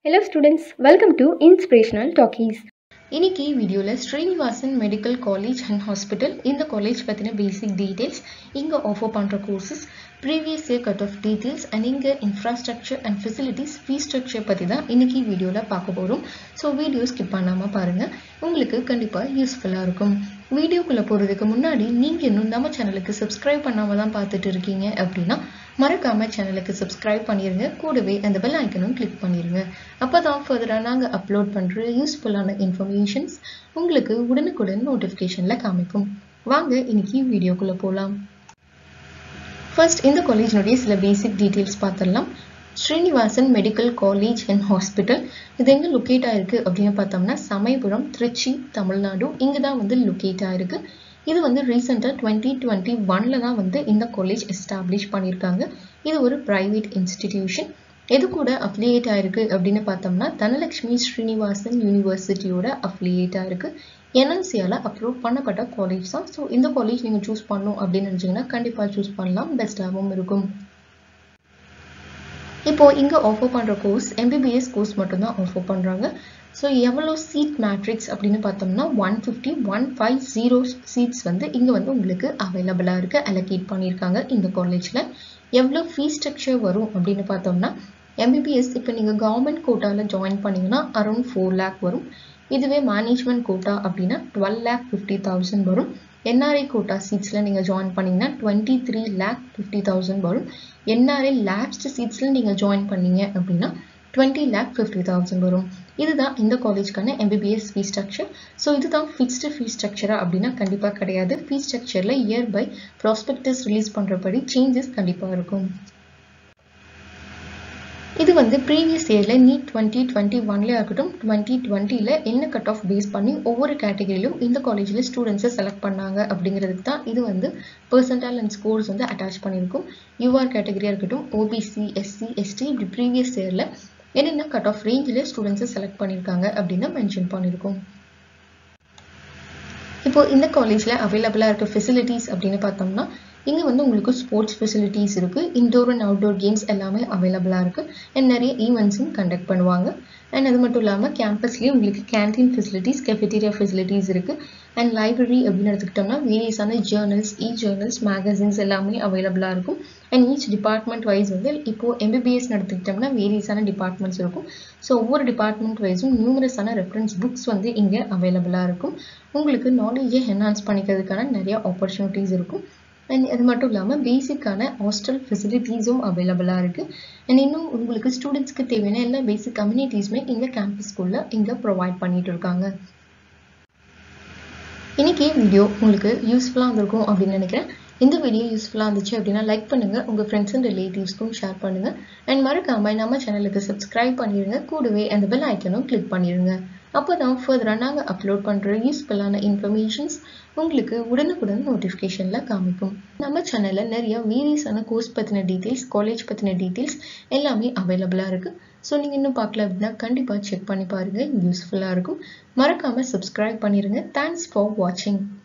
Hello students, welcome to Inspirational Talkies. இன்னைக்கு வீடியோவில் Srinivasan medical college and hospital இந்த college பற்றின பேசிக் டீட்டெயில்ஸ் இங்கே ஆஃபர் பண்ணுற courses previous year cut off details and இங்கே infrastructure and facilities fee structure பற்றி தான் இன்னைக்கு வீடியோவில் பார்க்க போகிறோம் ஸோ வீடியோ ஸ்கிப் பண்ணாமல் பாருங்கள் உங்களுக்கு கண்டிப்பாக யூஸ்ஃபுல்லாக இருக்கும் வீடியோக்குள்ளே போகிறதுக்கு முன்னாடி நீங்கள் இன்னும் நம்ம சேனலுக்கு சப்ஸ்கிரைப் பண்ணாமல் தான் பார்த்துட்டு இருக்கீங்க அப்படின்னா மறக்காம சேனலுக்கு சப்ஸ்கிரைப் பண்ணிருங்க கூடவே அந்த பெல் ஐக்கனும் கிளிக் பண்ணிருங்க அப்பதான் ஃபர்தராக நாங்கள் அப்லோட் பண்ணுற யூஸ்ஃபுல்லான இன்ஃபர்மேஷன்ஸ் உங்களுக்கு உடனுக்குடன் நோட்டிஃபிகேஷனில் காமிக்கும் வாங்க இன்னைக்கு வீடியோக்குள்ளே போகலாம் ஃபர்ஸ்ட் இந்த காலேஜினுடைய சில பேசிக் டீட்டெயில்ஸ் பார்த்துடலாம் Srinivasan medical college and hospital இது எங்கே லொக்கேட் ஆயிருக்கு அப்படின்னு பார்த்தோம்னா சமயபுரம் திருச்சி தமிழ்நாடு இங்கே தான் வந்து லொக்கேட் ஆயிருக்கு இது வந்து ரீசெண்டாக டுவெண்ட்டி டுவெண்ட்டி ஒன்ல தான் வந்து இந்த காலேஜ் எஸ்டாப்ளிஷ் பண்ணியிருக்காங்க இது ஒரு ப்ரைவேட் இன்ஸ்டிடியூஷன் எது கூட அஃபிலியேட் ஆயிருக்கு அப்படின்னு பார்த்தோம்னா தனலட்சுமி ஸ்ரீனிவாசன் யூனிவர்சிட்டியோட அஃபிலியேட் ஆயிருக்கு என்என்சியால் அப்ரூவ் பண்ணப்பட்ட காலேஜ் தான் ஸோ இந்த காலேஜ் நீங்கள் சூஸ் பண்ணணும் அப்படின்னு நினச்சிங்கன்னா கண்டிப்பாக சூஸ் பண்ணலாம் பெஸ்ட்டாகவும் இருக்கும் இப்போ இங்கே ஆஃபர் பண்ணுற கோர்ஸ் எம்பிபிஎஸ் கோர்ஸ் மட்டும்தான் ஆஃபர் பண்ணுறாங்க ஸோ எவ்வளோ சீட் மேட்ரிக்ஸ் அப்படின்னு பார்த்தோம்னா one fifty one five zero seats வந்து இங்கே வந்து உங்களுக்கு அவைலபிளாக இருக்குது அலோகேட் பண்ணியிருக்காங்க இந்த காலேஜில் எவ்வளோ ஃபீஸ் ஸ்ட்ரக்சர் வரும் அப்படின்னு பார்த்தோம்னா எம்பிபிஎஸ் இப்போ நீங்கள் கவர்மெண்ட் கோட்டாவில் ஜாயின் பண்ணிங்கன்னா அரௌண்ட் ஃபோர் லேக் வரும் இதுவே மேனேஜ்மெண்ட் கோட்டா அப்படின்னா டுவெல் லேக் ஃபிஃப்டி தௌசண்ட் வரும் என்ஆர்ஐ கோட்டா சீட்ஸில் நீங்கள் ஜாயின் பண்ணிங்கன்னா twenty three lakh fifty thousand வரும் என்ஆர்ஐ லேப்ஸ்ட் சீட்ஸில் நீங்கள் ஜாயின் பண்ணீங்க அப்படின்னா டுவெண்ட்டி லேக் ஃபிஃப்டி தௌசண்ட் வரும் இதுதான் இந்த காலேஜ்க்கான எம்பிபிஎஸ் ஃபீ ஸ்ட்ரக்சர் ஸோ இதுதான் ஃபிக்ஸ்டு ஃபீ ஸ்ட்ரக்சரா அப்படின்னா கண்டிப்பாக கிடையாது ஃபீ ஸ்ட்ரக்சரில் இயர் பை ப்ராஸ்பெக்டஸ் ரிலீஸ் பண்ணுறபடி சேஞ்சஸ் கண்டிப்பாக இருக்கும் இது வந்து ப்ரீவியஸ் இயரில் நீட் டுவெண்ட்டி டுவெண்ட்டி ஒன்லேயே இருக்கட்டும் டுவெண்ட்டி டுவெண்ட்டியில் என்ன கட் ஆஃப் பேஸ் பண்ணி ஒவ்வொரு கேட்டகரியிலும் இந்த காலேஜில் ஸ்டூடெண்ட்ஸை செலக்ட் பண்ணாங்க அப்படிங்கிறதுக்கு தான் இது வந்து பர்சன்டால் அண்ட் ஸ்கோர்ஸ் வந்து அட்டாச் பண்ணியிருக்கும் யூஆர் கேட்டகரியாக இருக்கட்டும் ஓபிசி எஸ்சி எஸ்டி இப்படி ப்ரீவியஸ் இயரில் என்னென்ன கட் ஆஃப் ரேஞ்சில் ஸ்டூடெண்ட்ஸை செலக்ட் பண்ணியிருக்காங்க அப்படின்னு மென்ஷன் பண்ணியிருக்கோம் இப்போ இந்த காலேஜில் அவைலபிளாக இருக்க ஃபெசிலிட்டிஸ் அப்படின்னு பார்த்தோம்னா இங்கே வந்து உங்களுக்கு ஸ்போர்ட்ஸ் ஃபெசிலிட்டிஸ் இருக்குது இன்டோர் அண்ட் அவுட்டோர் கேம்ஸ் எல்லாமே அவைலபிளாக இருக்குது அண்ட் நிறைய ஈவெண்ட்ஸும் கண்டக்ட் பண்ணுவாங்க அண்ட் அது மட்டும் இல்லாமல் கேம்பஸ்லேயே உங்களுக்கு கேன்டீன் ஃபெசிலிட்டிஸ் கெஃபெட்டீரியா ஃபெசிலிட்டிஸ் இருக்குது அண்ட் லைப்ரரி அப்படின்னு எடுத்துக்கிட்டோம்னா வேரியஸான ஜேர்னல்ஸ் இ ஜேர்னல்ஸ் மேகசின்ஸ் எல்லாமே அவைலபிளாக இருக்கும் அண்ட் ஈச் டிபார்ட்மெண்ட் வைஸ் வந்து இப்போது எம்பிபிஎஸ் எடுத்துக்கிட்டோம்னா வேரியஸான டிபார்ட்மெண்ட்ஸ் இருக்கும் ஸோ ஒவ்வொரு டிபார்ட்மெண்ட் வைஸும் நியூமரஸான ரெஃபரன்ஸ் புக்ஸ் வந்து இங்கே அவைலபிளாக இருக்கும் உங்களுக்கு நாலேஜை என்ஹான்ஸ் பண்ணிக்கிறதுக்கான நிறைய ஆப்பர்ச்சுனிட்டிஸ் இருக்கும் அண்ட் அது மட்டும் இல்லாமல் பேசிக்கான ஹாஸ்டல் ஃபெசிலிட்டிஸும் அவைலபிளாக இருக்குது அண்ட் இன்னும் உங்களுக்கு ஸ்டூடெண்ட்ஸ்க்கு தேவையான எல்லா பேசிக் கம்யூனிட்டிஸுமே இந்த கேம்பஸ்குள்ளே இங்கே ப்ரொவைட் பண்ணிட்டு இருக்காங்க இன்னைக்கு வீடியோ உங்களுக்கு யூஸ்ஃபுல்லாக இருந்திருக்கும் அப்படின்னு நினைக்கிறேன் இந்த வீடியோ யூஸ்ஃபுல்லாக இருந்துச்சு அப்படின்னா லைக் பண்ணுங்கள் உங்கள் ஃப்ரெண்ட்ஸ் அண்ட் ரிலேட்டிவ்ஸ்க்கும் ஷேர் பண்ணுங்கள் அண்ட் மறக்காமல் நம்ம சேனலுக்கு சப்ஸ்கிரைப் பண்ணிடுங்க கூடவே அந்த பெல் ஐக்கனும் கிளிக் பண்ணிடுங்க அப்போ தான் ஃபர்தராக நாங்கள் அப்லோட் பண்ணுற யூஸ்ஃபுல்லான இன்ஃபர்மேஷன்ஸ் உங்களுக்கு உடனுக்குடன் நோட்டிஃபிகேஷனில் காமிக்கும் நம்ம சேனலில் நிறைய வேரியஸான கோர்ஸ் பற்றின டீட்டெயில்ஸ் காலேஜ் பற்றின டீட்டெயில்ஸ் எல்லாமே அவைலபிளாக இருக்குது ஸோ நீங்கள் இன்னும் பார்க்கல அப்படின்னா கண்டிப்பாக செக் பண்ணி பாருங்கள் யூஸ்ஃபுல்லாக இருக்கும் மறக்காமல் சப்ஸ்கிரைப் பண்ணிடுங்க தேங்க்ஸ் ஃபார் வாட்சிங்